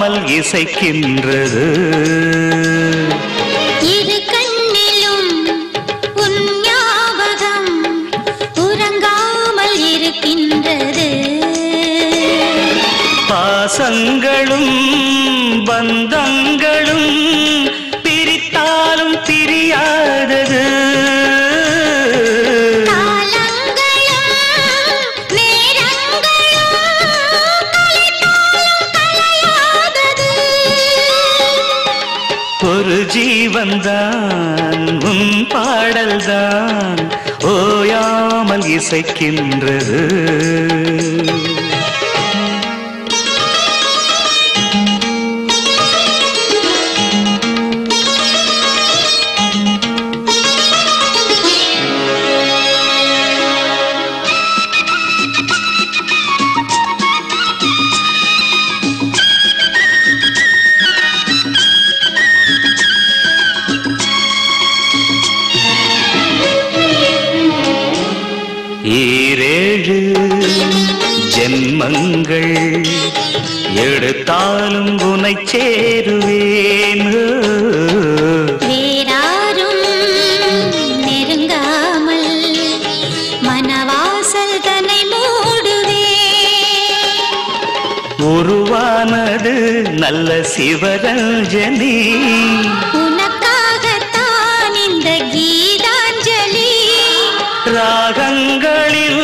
ஓயாமல் இசைக்கின்றது இரு கண்ணிலும் உன் ஞாபகம் உறங்காமல் இருக்கின்றது பாசங்களும் பந்தங்களும் பிரித்தாலும் பிரியாதது காலங்களும் நேரங்களும் கலைத்தாலும் கலையாதது ஒரு ஜீவன்தான் உன் பாடல்தான் ஓயாமல் இசைக்கின்றது ஈரேழு ஜென்மங்கள் எடுத்தாலும் உனை சேருவேன் வேறாரும் நெருங்காமல் மனவாசல் தன்னை மூடுவே உருவானது நல்ல சிவரஞ்சனி உனக்காகத்தான் இந்த கீதாஞ்சலி ராகங்களில்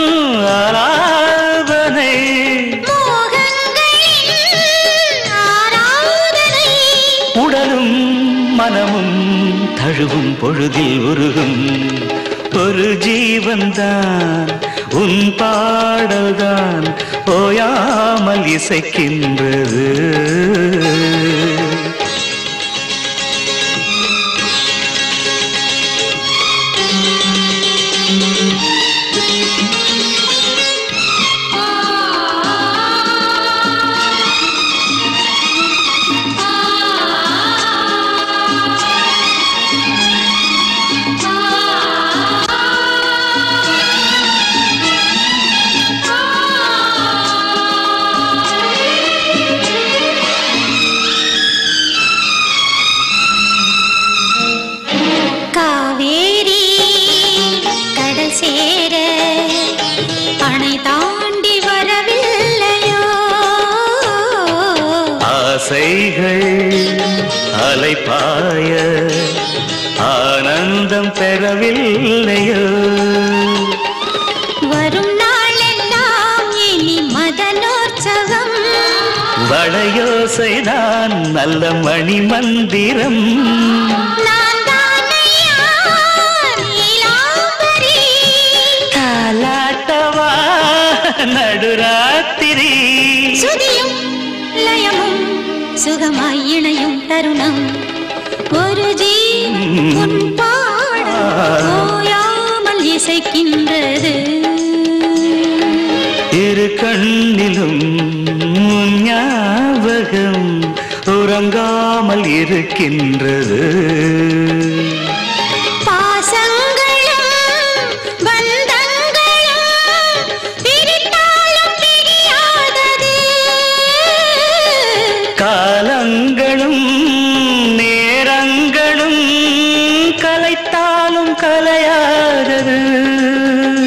ஆராதனை மோகங்களின் ஆராதனை உடலும் மனமும் தழுவும் பொழுதில் உருகும் ஒரு ஜீவன்தான் உன் பாடல்தான் ஓயாமல் இசைக்கின்றது காவேரி கடல் சேர அணை தாண்டி வரவில்லையோ ஆசைகள் அலைப்பாய ஆனந்தம் பெறவில்லையோ வரும் நாளெல்லாம் இனி மதனோற்சவம் வளையோசைதான் நல்ல மணி மந்திரம் நான் தானையா நீலாம்பரி தாலாட்டவா நடுராத்திரி சுதியும் லயமும் சுகமாய் இணையும் தருணம் ஒரு ஜீ உன் பாடல் ஓயாமல் இசைக்கின்றது இரு கண்ணிலும் உன் ஞாபகம் உறங்காமல் இருக்கின்றது பாசங்களும் பந்தங்களும் பிரித்தாலும் பிரியாதது காலங்களும் நேரங்களும் கலைத்தாலும் கலையாதது